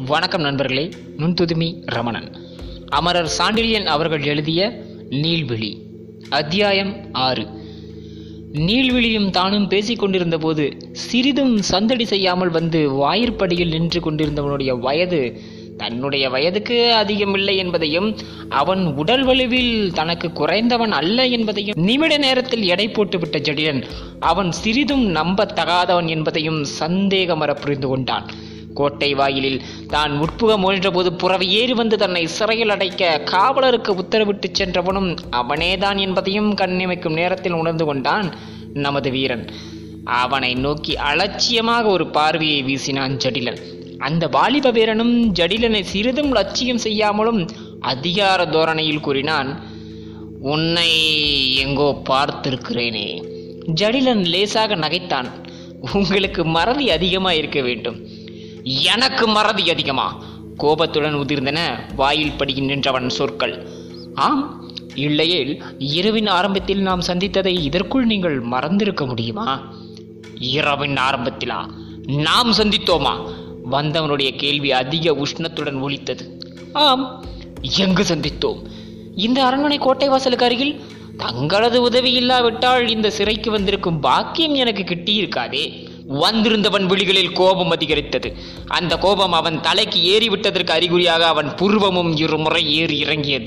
வணக்கம் நண்பர்களே நுண்துதுமி ரமணன் அமரர் சாண்டில்யன் அவர்கள் எழுதிய நீள்விழி அத்தியாயம் ஆறு நீள்விழியும் தானும் பேசிக் கொண்டிருந்த போது சிறிதும் சந்தடி செய்யாமல் வந்து வாயிற்படியில் நின்று கொண்டிருந்தவனுடைய வயது தன்னுடைய வயதுக்கு அதிகமில்லை என்பதையும் அவன் உடல் வலுவில் தனக்கு குறைந்தவன் அல்ல என்பதையும் நிமிட நேரத்தில் எடை போட்டுவிட்ட ஜடியன் அவன் சிறிதும் நம்பத்தகாதவன் என்பதையும் சந்தேகமற புரிந்து கொண்டான் கோட்டை வாயிலில் தான் உட்புக முயன்றபோது புறவை ஏறி வந்து தன்னை சிறையில் அடைக்க காவலருக்கு உத்தரவிட்டு சென்றவனும் அவனேதான் என்பதையும் கண்ணிமைக்கும் நேரத்தில் உணர்ந்து கொண்டான் நமது வீரன் அவனை நோக்கி அலட்சியமாக ஒரு பார்வையை வீசினான் ஜடிலன் அந்த வாலிப வீரனும் ஜடிலனை சிறிதும் லட்சியம் செய்யாமலும் அதிகார தோரணையில் கூறினான் உன்னை எங்கோ பார்த்திருக்கிறேனே ஜடிலன் லேசாக நகைத்தான் உங்களுக்கு மறதி அதிகமா இருக்க வேண்டும் எனக்கு மறதி அதிகமா கோபத்துடன் உதிர்ந்தன வாயில் படியில் நின்றவன் சொற்கள் ஆம் இல்லையேல் இரவின் ஆரம்பத்தில் நாம் சந்தித்ததை இதற்குள் நீங்கள் மறந்திருக்க முடியுமா இரவின் ஆரம்பத்திலா நாம் சந்தித்தோமா வந்தவனுடைய கேள்வி அதிக உஷ்ணத்துடன் ஒலித்தது ஆம் எங்கு சந்தித்தோம் இந்த அரண்மனை கோட்டை வாசலுக்கு அருகில் தங்களது உதவி இல்லாவிட்டால் இந்த சிறைக்கு வந்திருக்கும் பாக்கியம் எனக்கு கிட்டியிருக்காதே வந்திருந்தவன் விழிகளில் கோபம் அதிகரித்தது அந்த கோபம் அவன் தலைக்கு ஏறிவிட்டதற்கு அறிகுறியாக அவன் புருவமும் இருமுறை ஏறி இறங்கியது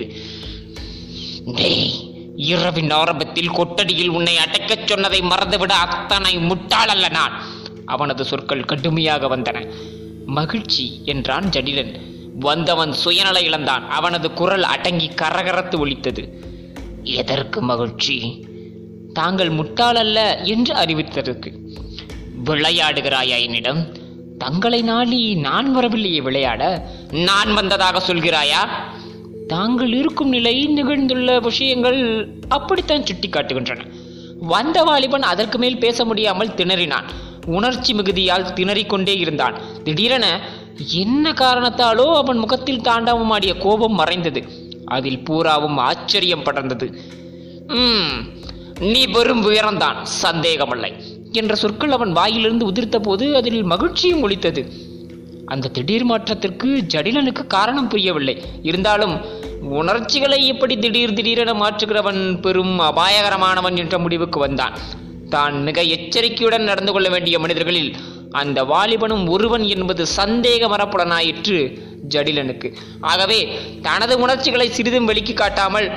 டேய் இரவின் ஆரம்பத்தில் கொட்டடியில் உன்னை அடைக்கச் சொன்னதை மறந்துவிட அத்தனை முட்டாள் அல்ல நான் அவனது சொற்கள் கடுமையாக வந்தன மகிழ்ச்சி என்றான் ஜடிலன் வந்தவன் சுயநல இழந்தான் அவனது குரல் அடங்கி கரகரத்து ஒலித்தது எதற்கு மகிழ்ச்சி தாங்கள் முட்டாள் அல்ல என்று அறிவித்ததற்கு விளையாடுகிறாயா என்னிடம் தங்களை நாடி நான் வரவில்லையே விளையாட நான் வந்ததாக சொல்கிறாயா தாங்கள் இருக்கும் நிலை நிகழ்ந்துள்ள விஷயங்கள் அப்படித்தான் சுட்டி காட்டுகின்றன வந்த வாலிபன் அதற்கு மேல் பேச முடியாமல் திணறினான் உணர்ச்சி மிகுதியால் திணறிக்கொண்டே இருந்தான் திடீரென என்ன காரணத்தாலோ அவன் முகத்தில் தாண்டவமாடிய கோபம் மறைந்தது அதில் பூராவும் ஆச்சரியம் படர்ந்தது "ம், நீ வெறும் உயரம்தான் சந்தேகமில்லை என்ற சொற்கள் அவன் வாயிலிருந்து உதிர்த்த போது அதில் மகிழ்ச்சியும் ஒலித்தது அந்த திடீர் மாற்றத்திற்கு ஜடிலனுக்கு காரணம் புரியவில்லை இருந்தாலும் உணர்ச்சிகளை எப்படி திடீர் திடீரென மாற்றுகிறவன் பெரும் அபாயகரமானவன் என்ற முடிவுக்கு வந்தான் தான் மிக எச்சரிக்கையுடன் நடந்து கொள்ள வேண்டிய மனிதர்களில் அந்த வாலிபனும் ஒருவன் என்பது சந்தேக மரப்புலனாயிற்று ஜடிலனுக்கு ஆகவே தனது உணர்ச்சிகளை சிறிதும் வெளிக்கு காட்டாமல்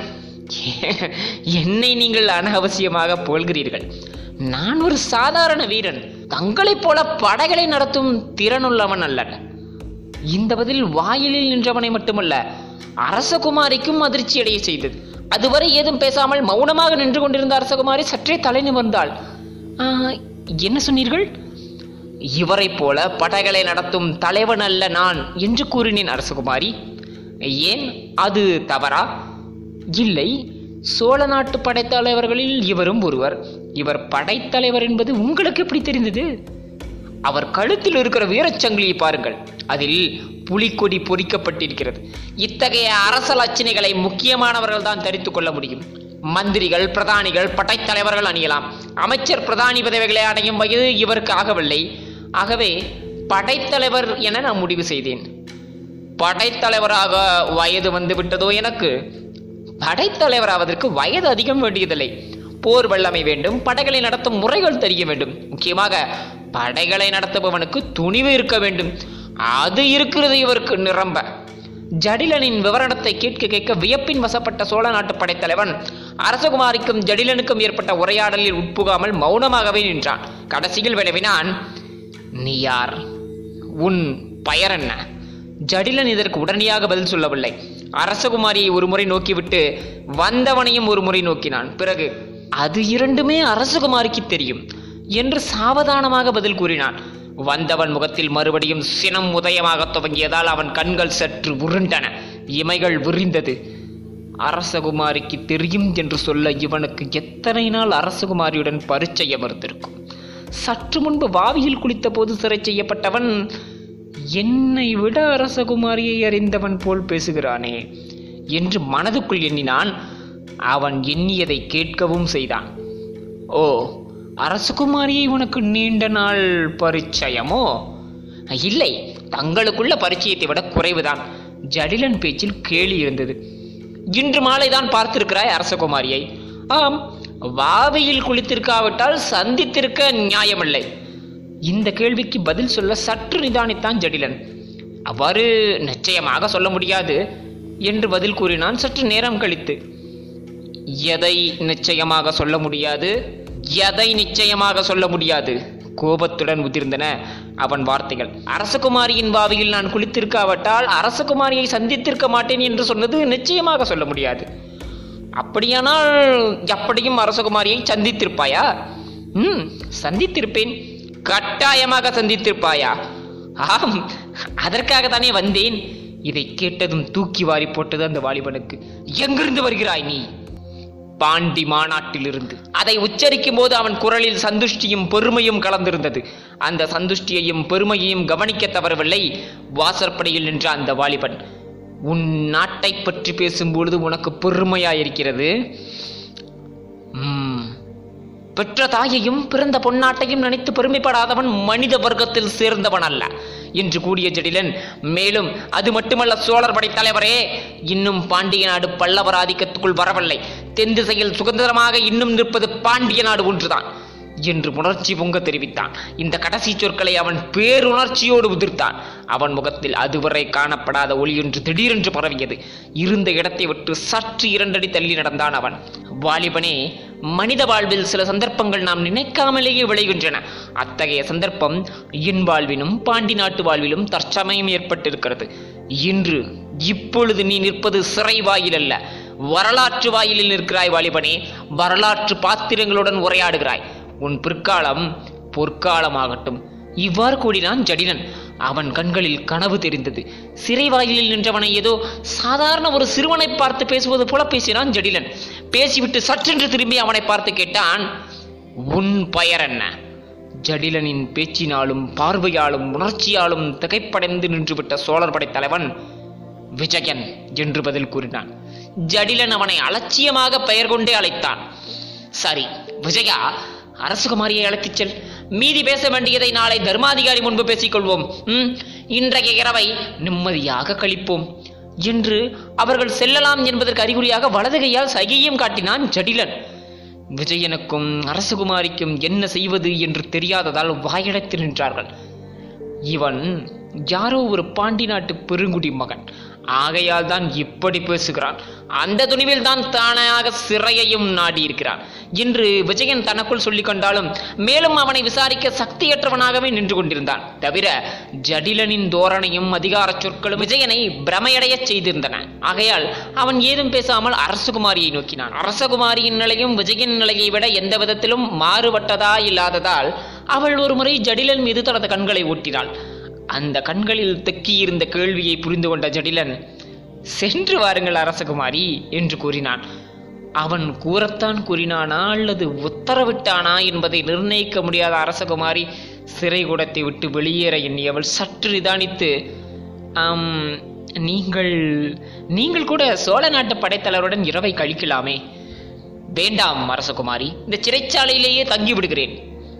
என்னை நீங்கள் அனாவசியமாக போல்கிறீர்கள் நான் ஒரு சாதாரண வீரன் தங்களைப் போல படைகளை நடத்தும் திறனுள்ளவன் அல்லன் இந்த பதில் வாயிலில் நின்றவனை மட்டுமல்ல அரசகுமாரிக்கும் அதிர்ச்சி அடைய செய்தது அதுவரை ஏதும் பேசாமல் மௌனமாக நின்று கொண்டிருந்த அரசகுமாரி சற்றே தலை நிமிர்ந்தாள் "ஆ, என்ன சொன்னீர்கள் இவரைப் போல படைகளை நடத்தும் தலைவன் அல்ல நான் என்று கூறினேன் அரசகுமாரி ஏன் அது தவறா இல்லை சோழ நாட்டு படைத்தலைவர்களில் இவரும் ஒருவர் இவர் படைத்தலைவர் என்பது உங்களுக்கு எப்படி தெரிந்தது அவர் கழுத்தில் இருக்கிற வீரச்சங்கிலியை பாருங்கள் அதில் புலிக்கொடி பொறிக்கப்பட்டிருக்கிறது இத்தகைய அரச லட்சணைகளை முக்கியமானவர்கள் தான் தரித்துக் கொள்ள முடியும் மந்திரிகள் பிரதானிகள் படைத்தலைவர்கள் அணியலாம் அமைச்சர் பிரதானி பதவிகளை அடையும் வயது இவருக்கு ஆகவில்லை ஆகவே படைத்தலைவர் என நான் முடிவு செய்தேன் படைத்தலைவராக வயது வந்து விட்டதோ எனக்கு படைத்தலைவராவதற்கு வயது அதிகம் வேண்டியதில்லை போர் வல்லமை வேண்டும் படைகளை நடத்தும் முறைகள் தெரிய வேண்டும் முக்கியமாக படைகளை நடத்துபவனுக்கு துணிவு இருக்க வேண்டும் அது இருக்கிறது இவருக்கு நிரம்ப ஜடிலனின் விவரணத்தை கேட்க கேட்க வியப்பின் வசப்பட்ட சோழ நாட்டு படைத்தலைவன் அரசகுமாரிக்கும் ஜடிலனுக்கும் ஏற்பட்ட உரையாடலில் உட்புகாமல் மௌனமாகவே நின்றான் கடைசியில் வினவினான் நீ யார் உன் பெயர் என்ன ஜடிலன் இதற்கு உடனடியாக பதில் சொல்லவில்லை அரசகுமாரியை ஒரு முறை நோக்கிவிட்டு வந்தவனையும் ஒரு முறை நோக்கினான் பிறகு அது இரண்டுமே அரசகுமாரிக்கு தெரியும் என்று சாவதானமாக பதில் கூறினான் வந்தவன் முகத்தில் மறுபடியும் சினம் உதயமாக துவங்கியதால் அவன் கண்கள் சற்று உருண்டன இமைகள் விரிந்தது அரசகுமாரிக்கு தெரியும் என்று சொல்ல இவனுக்கு எத்தனை நாள் அரசகுமாரியுடன் பரிச்சயம் இருந்திருக்கும் சற்று முன்பு வாவியில் குளித்த போது சிறை செய்யப்பட்டவன் என்னை விட அரசகுமாரியை அறிந்தவன் போல் பேசுகிறானே என்று மனதுக்குள் எண்ணினான் அவன் எண்ணியதை கேட்கவும் செய்தான் ஓ அரசகுமாரியை உனக்கு நீண்ட நாள் பரிச்சயமோ இல்லை தங்களுக்குள்ள பரிச்சயத்தை விட குறைவுதான் ஜடிலன் பேச்சில் கேலி இருந்தது இன்று மாலைதான் பார்த்திருக்கிறாய் அரசகுமாரியை ஆம் வாவியில் குளித்திருக்காவிட்டால் சந்தித்திருக்க நியாயமில்லை இந்த கேள்விக்கு பதில் சொல்ல சற்று நிதானித்தான் ஜடிலன் அவ்வாறு நிச்சயமாக சொல்ல முடியாது என்று பதில் கூறினான் சற்று நேரம் கழித்து எதை நிச்சயமாக சொல்ல முடியாது எதை நிச்சயமாக சொல்ல முடியாது கோபத்துடன் உதிர்ந்தன அவன் வார்த்தைகள் அரசகுமாரியின் பாவியில் நான் குளித்திருக்காவிட்டால் அரசகுமாரியை சந்தித்திருக்க மாட்டேன் என்று சொன்னது நிச்சயமாக சொல்ல முடியாது அப்படியானால் எப்படியும் அரசகுமாரியை சந்தித்திருப்பாயா ம் சந்தித்திருப்பேன் கட்டாயமாக சந்தித்திருப்பாயா ஆம் அதற்காக தானே வந்தேன் இதை கேட்டதும் தூக்கி வாரி போட்டது அந்த வாலிபனுக்கு எங்கிருந்து வருகிறாய் நீ பாண்டி மாநாட்டிலிருந்து அதை உச்சரிக்கும் போது அவன் குரலில் சந்துஷ்டியும் பெருமையும் கலந்திருந்தது அந்த சந்துஷ்டியையும் பெருமையையும் கவனிக்க தவறவில்லை வாசற்படியில் நின்ற அந்த வாலிபன் உன் நாட்டை பற்றி பேசும்பொழுது உனக்கு பெருமையாயிருக்கிறது ம், பெற்ற தாயையும் பிறந்த பொன்னாட்டையும் நினைத்து பெருமைப்படாதவன் மனித வர்க்கத்தில் சேர்ந்தவன் அல்ல என்று கூடிய ஜடிலன் மேலும் அது மட்டுமல்ல சோழர் படை தலைவரே இன்னும் பாண்டிய நாடு பல்லவர் ஆதிக்கத்துக்குள் வரவில்லை தென் திசையில் சுதந்திரமாக இன்னும் நிற்பது பாண்டிய நாடு ஒன்றுதான் என்று உணர்ச்சி பொங்க தெரிவித்தான் இந்த கடைசி சொற்களை அவன் பேருணர்ச்சியோடு உதிர்த்தான் அவன் முகத்தில் அதுவரை காணப்படாத ஒளியொன்று திடீரென்று பரவியது இருந்த இடத்தை விட்டு சற்று இரண்டடி தள்ளி நடந்தான் அவன் வாலிபனே மனித வாழ்வில் சில சந்தர்ப்பங்கள் நாம் நினைக்காமலேயே விளைகின்றன அத்தகைய சந்தர்ப்பம் என் வாழ்விலும் பாண்டி நாட்டு வாழ்விலும் தற்சமயம் ஏற்பட்டிருக்கிறது இன்று இப்பொழுது நீ நிற்பது சிறை வாயில் அல்ல வரலாற்று வாயிலில் நிற்கிறாய் வாலிபனே வரலாற்று பாத்திரங்களுடன் உரையாடுகிறாய் உன் பிற்காலம் பொற்காலமாகட்டும் இவ்வாறு கூடினான் ஜடிலன் அவன் கண்களில் கனவு தெரிந்தது சிறை வாயிலில் நின்றவனை ஏதோ சாதாரண ஒரு சிறுவனை பார்த்து பேசுவது போல பேசினான் ஜடிலன் பேசிவிட்டு சற்றென்று திரும்பி அவனை பார்த்து கேட்டான் உன் பெயர் என்ன ஜடிலனின் பேச்சினாலும் பார்வையாலும் உணர்ச்சியாலும் திகைப்படைந்து நின்றுவிட்ட சோழர் படை தலைவன் விஜயன் என்று பதில் கூறினான் ஜடிலன் அவனை அலட்சியமாக பெயர் கொண்டே அழைத்தான் சரி விஜயா அரசகுமாரியை அழைத்துச் செல் மீதி பேச வேண்டியதை நாளை தர்மாதிகாரி முன்பு பேசிக்கொள்வோம் ம் இன்றைய இரவை நிம்மதியாக கழிப்போம் என்று அவர்கள் செல்லலாம் என்பதற்கு அறிகுறியாக வலது கையால் சைகையும் காட்டினான் ஜடிலன் விஜயனுக்கும் அரசகுமாரிக்கும் என்ன செய்வது என்று தெரியாததால் வாயடைத்து நின்றார்கள் இவன் யாரோ ஒரு பாண்டி நாட்டு பெருங்குடி மகன் ஆகையால் தான் இப்படி பேசுகிறான் அந்த துணிவில் தான் தானாக சிறையையும் நாடியிருக்கிறான் என்று விஜயன் தனக்குள் சொல்லிக் கொண்டாலும் மேலும் அவனை விசாரிக்க சக்தியற்றவனாகவே நின்று கொண்டிருந்தான் தவிர ஜடிலனின் தோரணையும் அதிகார சொற்களும் விஜயனை பிரமையடையச் செய்திருந்தன ஆகையால் அவன் ஏதும் பேசாமல் அரசகுமாரியை நோக்கினான் அரசகுமாரியின் நிலையும் விஜயன் நிலையை விட எந்த விதத்திலும் மாறுபட்டதா இல்லாததால் அவள் ஒரு முறை ஜடிலன் மீது தனது கண்களை ஓட்டினாள் அந்த கண்களில் தெக்கியிருந்த கேள்வியை புரிந்து கொண்ட ஜடிலன் சென்று வாருங்கள் அரசகுமாரி என்று கூறினான் அவன் கூறத்தான் கூறினானா அல்லது உத்தரவிட்டானா என்பதை நிர்ணயிக்க முடியாத அரசகுமாரி சிறைக்கூடத்தை விட்டு வெளியேற எண்ணியவள் சற்று நிதானித்து "ஆம், நீங்கள் நீங்கள் கூட சோழ நாட்டு படைத்தலைவருடன் இரவை கழிக்கலாமே வேண்டாம் அரசகுமாரி இந்த சிறைச்சாலையிலேயே தங்கி விடுகிறேன்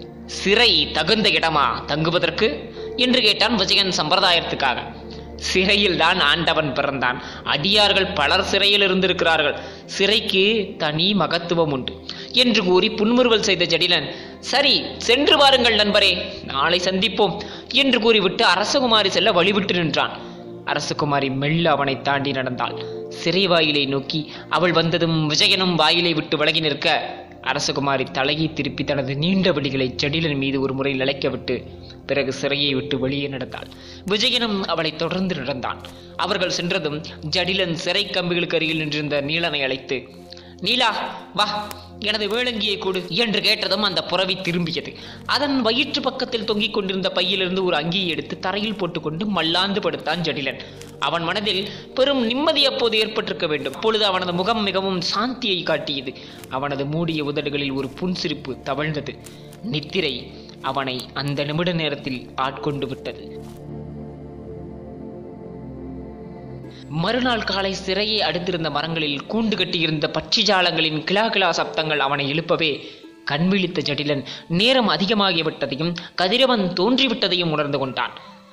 சிறை தகுந்த இடமா தங்குவதற்கு என்று கேட்டான் விஜயன் சம்பிரதாயத்துக்காக சிறையில் தான் ஆண்டவன் பிறந்தான் அடியார்கள் பலர் சிறையில் இருந்திருக்கிறார்கள் சிறைக்கு தனி மகத்துவம் உண்டு என்று கூறி புன்முறுவல் செய்த ஜடிலன் சரி சென்று வாருங்கள் நண்பரே நாளை சந்திப்போம் என்று கூறிவிட்டு அரசகுமாரி செல்ல வழிவிட்டு நின்றான் அரசகுமாரி மெல்ல அவனை தாண்டி நடந்தாள் சிறை வாயிலை நோக்கி அவள் வந்ததும் விஜயனும் வாயிலை விட்டு விலகி நிற்க அரசகுமாரி தலையை திருப்பி தனது நீண்ட விழிகளை ஜடிலன் மீது ஒரு முறை நிலைக்க விட்டு பிறகு சிறையை விட்டு வெளியே நடந்தாள் விஜயனும் அவளை தொடர்ந்து நடந்தான் அவர்கள் சென்றதும் ஜடிலன் சிறை கம்பிகளுக்கு அருகில் நின்றிருந்த நீலனை அழைத்து நீலா வா எனது வேளங்கியை கொடு என்று கேட்டதும் அந்த புறவி திரும்பியது அதன் வயிற்று பக்கத்தில் தொங்கிக் கொண்டிருந்த பையிலிருந்து ஒரு அங்கியை எடுத்து தரையில் போட்டுக்கொண்டு மல்லாந்து படுத்தான் ஜடிலன் அவன் மனதில் பெரும் நிம்மதி அப்போது ஏற்பட்டிருக்க வேண்டும் அப்பொழுது அவனது முகம் மிகவும் சாந்தியை காட்டியது அவனது மூடிய உதடுகளில் ஒரு புன்சிரிப்பு தவழ்ந்தது நித்திரை அவனை அந்த நிமிட நேரத்தில் ஆட்கொண்டு விட்டது மறுநாள் காலை சிறையை அடுத்திருந்த மரங்களில் கூண்டு கட்டியிருந்த பட்சி ஜாலங்களின் கிளா கிளா சப்தங்கள் அவனை எழுப்பவே கண்விழித்த ஜடிலன் நேரம் அதிகமாகிவிட்டதையும் கதிரவன் தோன்றிவிட்டதையும் உணர்ந்து கொண்டான்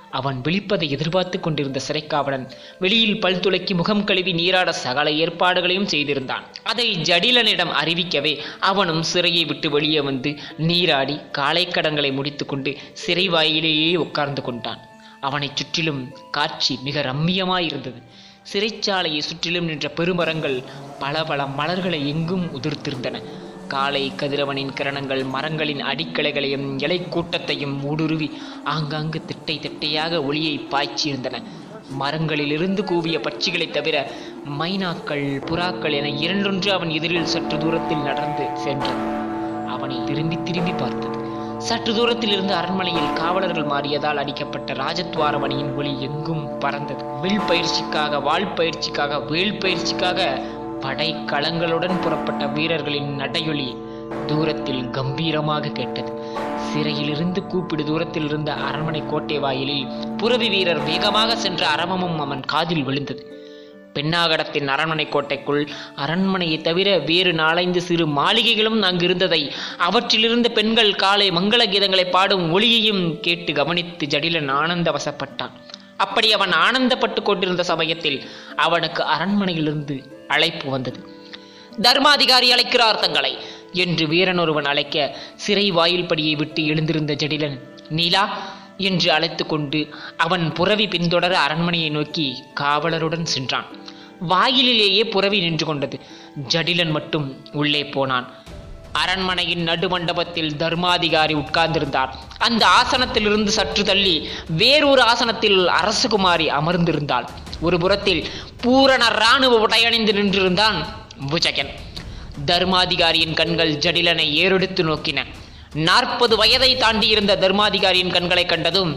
அவன் விழிப்பதை எதிர்பார்த்து கொண்டிருந்த சிறைக்காவலன் வெளியில் பல் துளக்கி முகம் கழுவி நீராட சகல ஏற்பாடுகளையும் செய்திருந்தான் அதை ஜடிலனிடம் அறிவிக்கவே அவனும் சிறையை விட்டு வெளியே வந்து நீராடி காலை கடன்களை முடித்துக்கொண்டு சிறை வாயிலேயே உட்கார்ந்து கொண்டான் அவனைச் சுற்றிலும் காட்சி மிக ரம்மியமாயிருந்தது சிறைச்சாலையை சுற்றிலும் நின்ற பெருமரங்கள் பல பல மலர்களை எங்கும் உதிர்த்திருந்தன காலை கதிரவனின் கிரணங்கள் மரங்களின் அடிக்கிளைகளையும் இலை கூட்டத்தையும் ஊடுருவி ஆங்காங்கு திட்டை திட்டையாக ஒளியை பாய்ச்சியிருந்தன மரங்களிலிருந்து கூவிய பட்சிகளைத் தவிர மைனாக்கள் புறாக்கள் என இரண்டொன்று அவன் எதிரில் சற்று தூரத்தில் நடந்து சென்றது அவனை திரும்பி திரும்பி பார்த்தது சற்று தூரத்தில் இருந்து அரண்மனையில் காவலர்கள் மாறியதால் அடிக்கப்பட்ட ராஜத்வாரமணியின் ஒளி எங்கும் பறந்தது வில் பயிற்சிக்காக வாள் பயிற்சிக்காக வேல் பயிற்சிக்காக படை களங்களுடன் புறப்பட்ட வீரர்களின் நடையொலி தூரத்தில் கம்பீரமாக கேட்டது சிறையிலிருந்து கூப்பிடு தூரத்தில் இருந்த அரண்மனை கோட்டை வாயிலில் புரவி வீரர் வேகமாக சென்ற அரவமும் அவன் காதில் விழுந்தது பெண்ணாகடத்தின் அரண்மனை கோட்டைக்குள் அரண்மனையை தவிர வேறு நாலைந்து சிறு மாளிகைகளும் அங்கு இருந்ததை அவற்றிலிருந்து பெண்கள் காலை மங்கள கீதங்களை பாடும் ஒளியையும் கேட்டு கவனித்து ஜடிலன் ஆனந்த வசப்பட்டான் அப்படி அவன் ஆனந்தப்பட்டு கொண்டிருந்த சமயத்தில் அவனுக்கு அரண்மனையிலிருந்து அழைப்பு வந்தது தர்மாதிகாரி அழைக்கிறார் தங்களை என்று வீரன் ஒருவன் அழைக்க சிறை வாயில் படியை விட்டு எழுந்திருந்த ஜடிலன் நீலா என்று அழைத்து கொண்டு அவன் புறவி பின்தொடர அரண்மனையை நோக்கி காவலருடன் சென்றான் வாயிலிலேயே புறவி நின்று கொண்டது ஜடிலன் மட்டும் உள்ளே போனான் அரண்மனையின் நடுமண்டபத்தில் தர்மாதிகாரி உட்கார்ந்திருந்தார் அந்த ஆசனத்திலிருந்து சற்று தள்ளி வேறொரு ஆசனத்தில் அரசகுமாரி அமர்ந்திருந்தாள் ஒரு புறத்தில் பூரண இராணுவ உடையணிந்து நின்றிருந்தான் புஜகன் தர்மாதிகாரியின் கண்கள் ஜடிலனை ஏறெடுத்து நோக்கின நாற்பது வயதை தாண்டியிருந்த தர்மாதிகாரியின் கண்களை கண்டதும்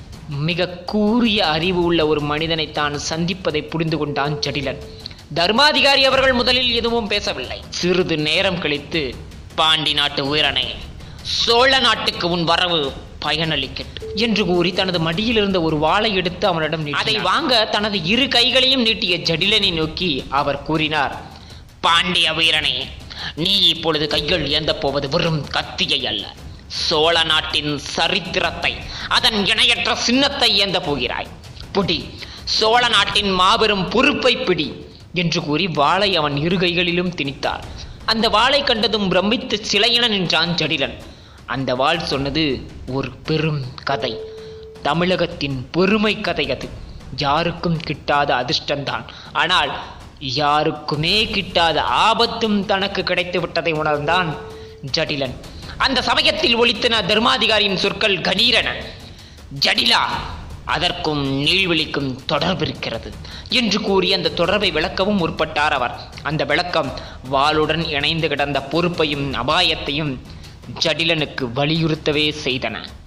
மிக கூரிய அறிவு உள்ள ஒரு மனிதனை தான் சந்திப்பதை புரிந்து கொண்டான் ஜடிலன் தர்மாதிகாரி அவர்கள் முதலில் எதுவும் பேசவில்லை சிறிது நேரம் கழித்து பாண்டி நாட்டு வீரனே சோழ நாட்டுக்கு உன் வரவு பயனளிக்கட்டும் என்று கூறி தனது மடியில் இருந்த ஒரு வாளை எடுத்து அவனிடம் நீட்டினார். அதை வாங்க தனது இரு கைகளையும் நீட்டிய ஜடிலனை நோக்கி அவர் கூறினார் பாண்டிய வீரனே நீ இப்பொழுது கைகள் ஏந்தப் போவது வெறும் கத்தியை அல்ல சோழ நாட்டின் சரித்திரத்தை அதன் இணையற்ற சின்னத்தை ஏந்த போகிறாய் புடி சோழ நாட்டின் மாபெரும் பொறுப்பை பிடி என்று கூறி வாளை அவன் இரு கைகளிலும் திணித்தார் அந்த வாளை கண்டதும் பிரமித்து சிலையென நின்றான் ஜடிலன் அந்த வாள் சொன்னது ஒரு பெரும் கதை தமிழகத்தின் பெருமை கதை அது யாருக்கும் கிட்டாத அதிர்ஷ்டம்தான் ஆனால் யாருக்குமே கிட்டாத ஆபத்தும் தனக்கு கிடைத்து விட்டதை உணர்ந்தான் ஜடிலன் அந்த சமயத்தில் ஒலித்தன தர்மாதிகாரியின் சொற்கள் கணீரன ஜடிலா அதற்கும் நீழ்வெளிக்கும் தொடர்பிருக்கிறது என்று கூறி அந்த தொடர்பை விளக்கவும் முற்பட்டார் அவர் அந்த விளக்கம் வாளுடன் இணைந்து கிடந்த பொறுப்பையும் அபாயத்தையும் ஜடிலனுக்கு வலியுறுத்தவே செய்தன